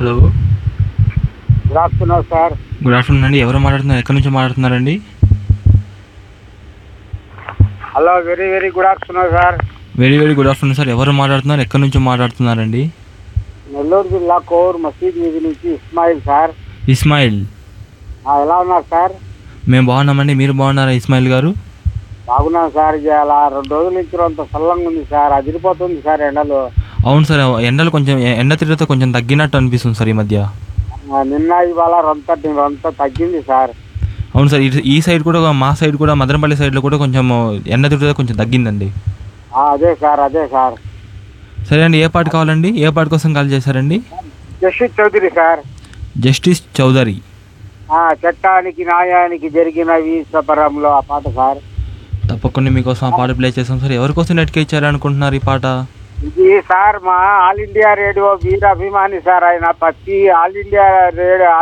hello good afternoon sir good afternoon అండి ఎవరు మాట్లాడుతున్నారు ఎక్కడి నుంచి మాట్లాడుతున్నారండి hello very very good afternoon sir very very good afternoon sir ఎవరు మాట్లాడుతున్నారు ఎక్కడి నుంచి మాట్లాడుతున్నారండి నెల్లూరు జిల్లా కోవూరు మసీద్ వీధి నుంచి ఇస్మాయిల్ సార్ ఇస్మాయిల్ ఆ, ఎలా ఉన్నారు సార్ మేము బాగున్నామండి మీరు బాగున్నారా ఇస్మాయిల్ గారు బాగున్నాను సార్ ఇక అలా రెండు రోజుల నుంచి అంత చల్లంగా ఉంది సార్ అదిరిపోతుంది సార్ ఎండలు అవును సార్ ఎండలు కొంచెం ఎండ తీవ్రత కొంచెం తగ్గినట్టు అనిపిస్తుంది సార్ ఈ మధ్య ఆ, నిన్న ఇవాళ రొంత రొంత తగ్గింది సార్ అవును సార్ ఇటు- ఈ సైడ్ కూడా మా సైడ్ కూడా మదనపల్లి సైడ్లో కూడా కొంచెం ఎండ తీవ్రత కొంచెం తగ్గిందండి ఆ, అదే సార్ అదే సార్ సరే అండి ఏ పాట కావాలండి ఏ పాట కోసం కాల్ చేశారండి justice Chowdary sir justice Chowdary ఆ, చట్టానికి న్యాయానికి జరిగిన వీసపరంలో ఆ పాట సార్ తప్పకుండా మీకోసం ఆ పాట ప్లే చేస్తాం సార్ ఎవరి కోసం నెట్కి ఇచ్చారనుకుంటున్నారు ఈ పాట ఇది సార్ మా ఆల్ ఇండియా రేడియో వీర అభిమాని సార్ ఆయన ప్రతి ఆల్ ఇండియా రేడియో